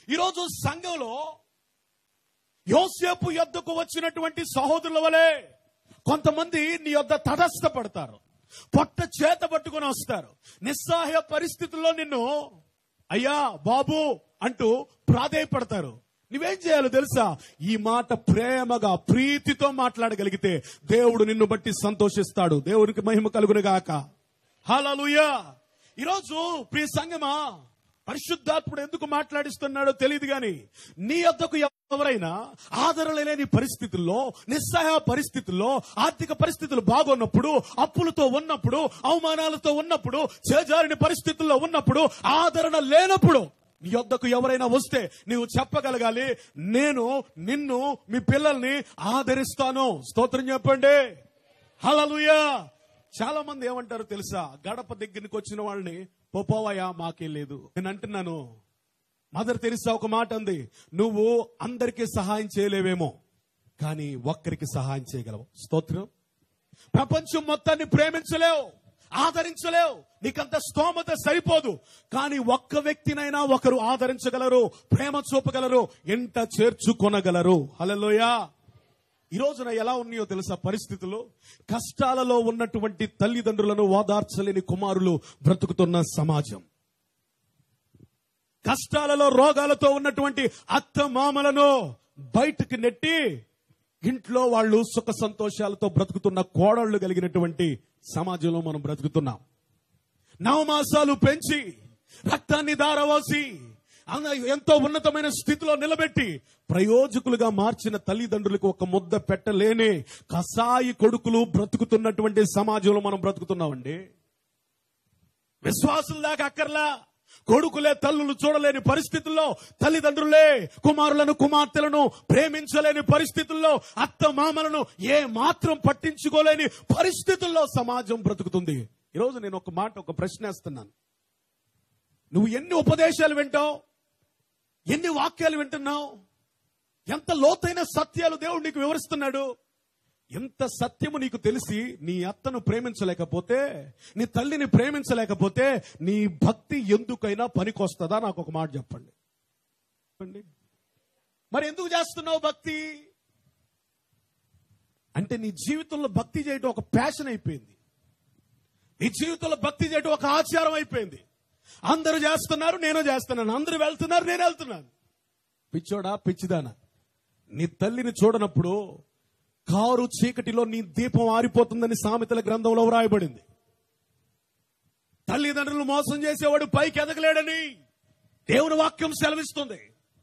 ఈరోజు సంఘంలో యోసేపు యొద్దకు వచ్చినటువంటి సహోదరుల వలె కొంతమంది నీ యొద్ద తటస్థపడతారు పొట్ట చేత పట్టుకొని వస్తారు నిస్సహాయ పరిస్థితుల్లో నిన్ను అయ్యా బాబు అంటూ ప్రాధేయపడతారు నువ్వేం చేయాలో తెలుసా ఈ మాట ప్రేమగా ప్రీతితో మాట్లాడగలిగితే దేవుడు నిన్ను బట్టి సంతోషిస్తాడు దేవునికి మహిమ కలుగునుగాక హల్లెలూయా ఈరోజు ప్రియ సంగమా పరిశుద్ధాత్ముడు ఎందుకు మాట్లాడిస్తున్నాడో తెలియదు గాని నీ యొద్దకు ఎవరైనా ఆదరణ లేని పరిస్థితుల్లో నిస్సహాయ పరిస్థితుల్లో ఆర్థిక పరిస్థితులు బాగున్నప్పుడు అప్పులతో ఉన్నప్పుడు అవమానాలతో ఉన్నప్పుడు చేజారిన పరిస్థితుల్లో ఉన్నప్పుడు ఆదరణ లేనప్పుడు నీ యొద్దకు ఎవరైనా వస్తే నీవు చెప్పగలగాలి నేను నిన్ను మీ పిల్లల్ని ఆదరిస్తాను స్తోత్రం చెప్పండి హల్లెలూయా చాలా మంది ఏమంటారు తెలుసా గడప దగ్గరికి వచ్చిన వాళ్ళని పోపోవయ్యా మాకే లేదు నేను అంటున్నాను మదర్ తెరిసా ఒక మాట అంది నువ్వు అందరికీ సహాయం చేయలేవేమో కానీ ఒక్కరికి సహాయం చేయగలవు స్తోత్రం ప్రపంచం మొత్తాన్ని ప్రేమించలేవు ఆదరించలేవు నీకంత స్తోమత సరిపోదు కానీ ఒక్క వ్యక్తినైనా ఒకరు ఆదరించగలరు ప్రేమ చూపగలరు ఎంట చేర్చుకొనగలరు హల్లెలూయా ఈ రోజున ఎలా ఉన్నాయో తెలుసా పరిస్థితులు కష్టాలలో ఉన్నటువంటి తల్లిదండ్రులను ఓదార్చలేని కుమారులు బ్రతుకుతున్న సమాజం కష్టాలలో రోగాలతో ఉన్నటువంటి అత్త మామలను బయటకు నెట్టి ఇంట్లో వాళ్ళు సుఖ సంతోషాలతో బ్రతుకుతున్న కోడళ్లు కలిగినటువంటి సమాజంలో మనం బ్రతుకుతున్నాం నవమాసాలు పెంచి రక్తాన్ని దారవోసి అన్న- ఎంతో ఉన్నతమైన స్థితిలో నిలబెట్టి ప్రయోజకులుగా మార్చిన తల్లిదండ్రులకు ఒక ముద్ద పెట్టలేని కసాయి కొడుకులు బ్రతుకుతున్నటువంటి సమాజంలో మనం బ్రతుకుతున్నామండి విశ్వాసం దాకా అక్కర్లా కొడుకులే తల్లులు చూడలేని పరిస్థితుల్లో తల్లిదండ్రులే కుమారులను కుమార్తెలను ప్రేమించలేని పరిస్థితుల్లో అత్త మామలను ఏ మాత్రం పట్టించుకోలేని పరిస్థితుల్లో సమాజం బ్రతుకుతుంది ఈరోజు నేను ఒక మాట ఒక ప్రశ్న వేస్తున్నాను నువ్వు ఎన్ని ఉపదేశాలు వింటావు ఎన్ని వాక్యాలు వింటున్నావు ఎంత లోతైన సత్యాలు దేవుడు నీకు వివరిస్తున్నాడు ఎంత సత్యము నీకు తెలిసి నీ అత్తను ప్రేమించలేకపోతే నీ తల్లిని ప్రేమించలేకపోతే నీ భక్తి ఎందుకైనా పనికొస్తుందా నాకు ఒక మాట చెప్పండి చెప్పండి మరి ఎందుకు చేస్తున్నావు భక్తి అంటే నీ జీవితంలో భక్తి చేయడం ఒక ప్యాషన్ అయిపోయింది నీ జీవితంలో భక్తి చేయడం ఒక ఆచారం అయిపోయింది అందరూ చేస్తున్నారు నేను చేస్తున్నాను అందరూ వెళ్తున్నారు నేను వెళ్తున్నాను పిచ్చోడా పిచ్చిదానా నీ తల్లిని చూడనప్పుడు కారు చీకటిలో నీ దీపం ఆరిపోతుందని సామెతల గ్రంథంలో వ్రాయబడింది తల్లిదండ్రులు మోసం చేసేవాడు పైకి ఎదగలేడని దేవుని వాక్యం సెలవిస్తుంది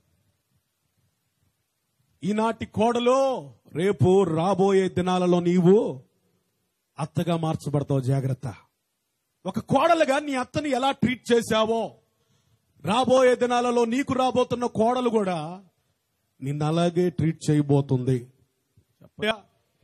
ఈనాటి కోడలో రేపు రాబోయే దినాలలో నీవు అత్తగా మార్చబడతావు జాగ్రత్త ఒక కోడలుగా నీ అత్తని ఎలా ట్రీట్ చేశావో రాబోయే దినాలలో నీకు రాబోతున్న కోడలు కూడా నిన్ను అలాగే ట్రీట్ చేయబోతుంది చెప్పయా?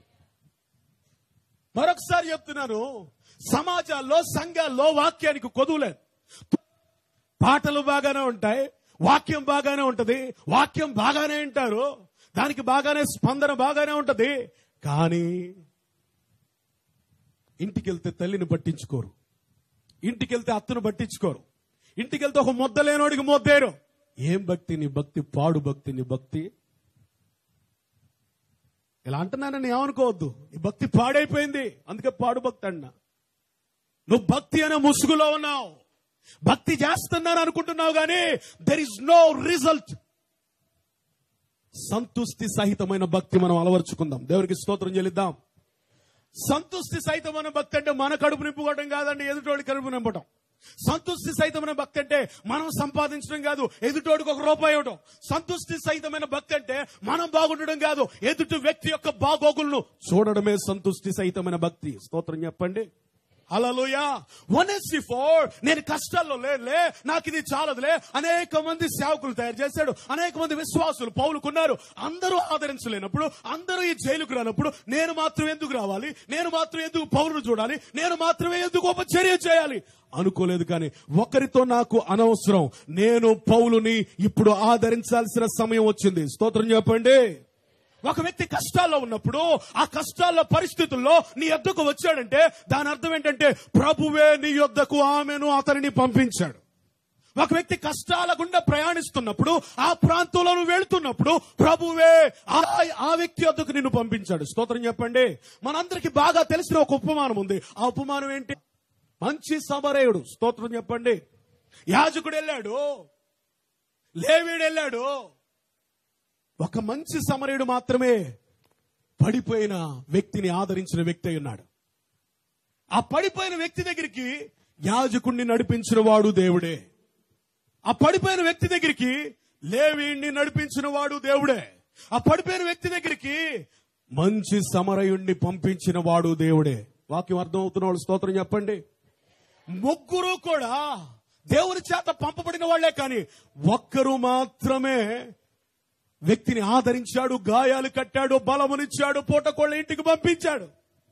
మరొకసారి చెప్తున్నాను సమాజాల్లో సంఘాల్లో వాక్యానికి కొదువులేదు పాటలు బాగానే ఉంటాయి వాక్యం బాగానే ఉంటది వాక్యం బాగానే వింటారు దానికి బాగానే స్పందన బాగానే ఉంటది కానీ ఇంటికి వెళ్తే తల్లిని పట్టించుకోరు ఇంటికి వెళ్తే అత్తను పట్టించుకోరు ఇంటికి వెళ్తే ఒక ముద్ద లేనోడికి ముద్దేరు ఏం భక్తి నీ భక్తి పాడు భక్తి నీ భక్తి ఇలా అంటున్నానని ఏమనుకోవద్దు ఈ భక్తి పాడైపోయింది అందుకే పాడు భక్తి అన్నా నువ్వు భక్తి అనే ముసుగులో ఉన్నావు భక్తి చేస్తున్నాను అనుకుంటున్నావు కానీ దెర్ ఇస్ నో రిజల్ట్ సంతుష్టి సహితమైన భక్తి మనం అలవర్చుకుందాం దేవునికి స్తోత్రం చెల్లిద్దాం సంతుష్టి సహితమైన భక్తి అంటే మన కడుపు నింపుకోవడం కాదండి ఎదుటోడి కడుపు నింపడం సంతుష్టి సహితమైన భక్తి అంటే మనం సంపాదించడం కాదు ఎదుటోడికి ఒక రూపాయి ఇవ్వడం సంతుష్టి సహితమైన భక్తి అంటే మనం బాగుండడం కాదు ఎదుటి వ్యక్తి యొక్క బాగోగులను చూడడమే సంతుష్టి సహితమైన భక్తి స్తోత్రం చెప్పండి హలలుయా వన్ ఎస్ ఫోర్ నేను కష్టాల్లో లేదులే నాకు ఇది చాలదులే అనేక మంది సేవకులు తయారు చేశాడు అనేక మంది విశ్వాసులు పౌలుకున్నారు అందరూ ఆదరించలేనప్పుడు అందరూ ఈ జైలుకు రానప్పుడు నేను మాత్రం ఎందుకు రావాలి నేను మాత్రం ఎందుకు పౌరులు చూడాలి నేను మాత్రమే ఎందుకు ఒక చర్య చేయాలి అనుకోలేదు కానీ ఒకరితో నాకు అనవసరం నేను పౌలుని ఇప్పుడు ఆదరించాల్సిన సమయం వచ్చింది స్తోత్రం చెప్పండి ఒక వ్యక్తి కష్టాల్లో ఉన్నప్పుడు ఆ కష్టాల్లో పరిస్థితుల్లో నీ యొద్దకు వచ్చాడంటే దాని అర్థం ఏంటంటే ప్రభువే నీ యొద్దకు ఆమెను అతనిని పంపించాడు ఒక వ్యక్తి కష్టాల గుండా ప్రయాణిస్తున్నప్పుడు ఆ ప్రాంతంలో నువ్వు వెళ్తున్నప్పుడు ప్రభువే ఆ ఆ వ్యక్తి వద్దకు నిన్ను పంపించాడు స్తోత్రం చెప్పండి మనందరికి బాగా తెలిసిన ఒక ఉపమానం ఉంది ఆ ఉపమానం ఏంటి మంచి సమరేయుడు స్తోత్రం చెప్పండి యాజకుడు వెళ్ళాడు లేవీడు వెళ్ళాడు ఒక మంచి సమరయుడు మాత్రమే పడిపోయిన వ్యక్తిని ఆదరించిన వ్యక్తి అయి ఉన్నాడు ఆ పడిపోయిన వ్యక్తి దగ్గరికి యాజకుణ్ణి నడిపించిన వాడు దేవుడే ఆ పడిపోయిన వ్యక్తి దగ్గరికి లేవీణ్ణి నడిపించిన వాడు దేవుడే ఆ పడిపోయిన వ్యక్తి దగ్గరికి మంచి సమరయుణ్ణి పంపించిన వాడు దేవుడే వాక్యం అర్థం అవుతున్న వాళ్ళు స్తోత్రం చెప్పండి ముగ్గురు కూడా దేవుని చేత పంపబడిన వాళ్లే కానీ ఒక్కరు మాత్రమే వ్యక్తిని ఆదరించాడు గాయాలు కట్టాడు బలమునిచ్చాడు పూటకోళ్ళ ఇంటికి పంపించాడు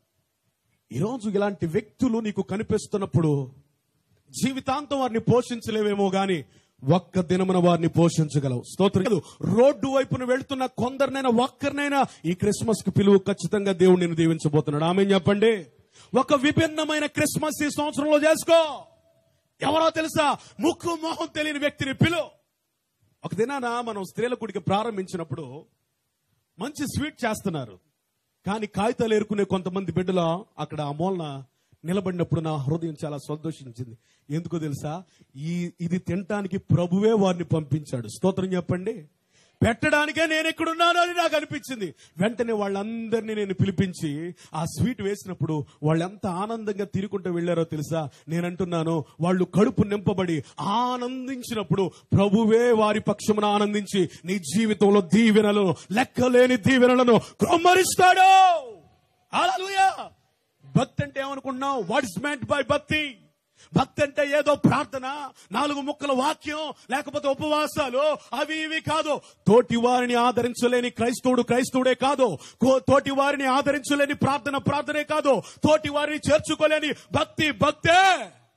ఈరోజు ఇలాంటి వ్యక్తులు నీకు కనిపిస్తున్నప్పుడు జీవితాంతం వారిని పోషించలేవేమో గాని ఒక్క దినమున వారిని పోషించగలవు స్తోత్రం లేదు రోడ్డు వైపున వెళ్తున్న కొందరినైనా ఒక్కరినైనా ఈ క్రిస్మస్ కి పిలువు ఖచ్చితంగా దేవుడు నేను దీవించబోతున్నాడు ఆమె చెప్పండి ఒక విభిన్నమైన క్రిస్మస్ ఈ సంవత్సరంలో చేసుకో ఎవరో తెలుసా ముక్కు మొహం తెలియని వ్యక్తిని పిలువు ఒక దినాన మనం స్త్రీల గుడికి ప్రారంభించినప్పుడు మంచి స్వీట్ చేస్తున్నారు కానీ కాగితాలు ఏరుకునే కొంతమంది బిడ్డలు అక్కడ ఆ మూలన నిలబడినప్పుడు నా హృదయం చాలా సంతోషించింది ఎందుకో తెలుసా ఈ ఇది తినటానికి ప్రభువే వారిని పంపించాడు స్తోత్రం చెప్పండి పెట్టడానికే నేను ఎక్కడున్నాను అని నాకు అనిపించింది వెంటనే వాళ్ళందరినీ నేను పిలిపించి ఆ స్వీట్ వేసినప్పుడు వాళ్ళు ఎంత ఆనందంగా తిరుగుకుంటూ వెళ్ళారో తెలుసా నేను అంటున్నాను వాళ్ళు కడుపు నింపబడి ఆనందించినప్పుడు ప్రభువే వారి పక్షమున ఆనందించి నీ జీవితంలో దీవెనలను లెక్కలేని దీవెనలను క్రొమ్మరిస్తాడు హల్లెలూయా భక్తి అంటే ఏమనుకుంటున్నావు వాట్ ఇస్ మెంట్ బై భక్తి భక్తి అంటే ఏదో ప్రార్థన నాలుగు ముక్కల వాక్యం లేకపోతే ఉపవాసాలు అవి ఇవి కాదు తోటి వారిని ఆదరించలేని క్రైస్తవుడు క్రైస్తవుడే కాదు కో- తోటి వారిని ఆదరించలేని ప్రార్థన ప్రార్థనే కాదు తోటి వారిని చేర్చుకోలేని భక్తి భక్తే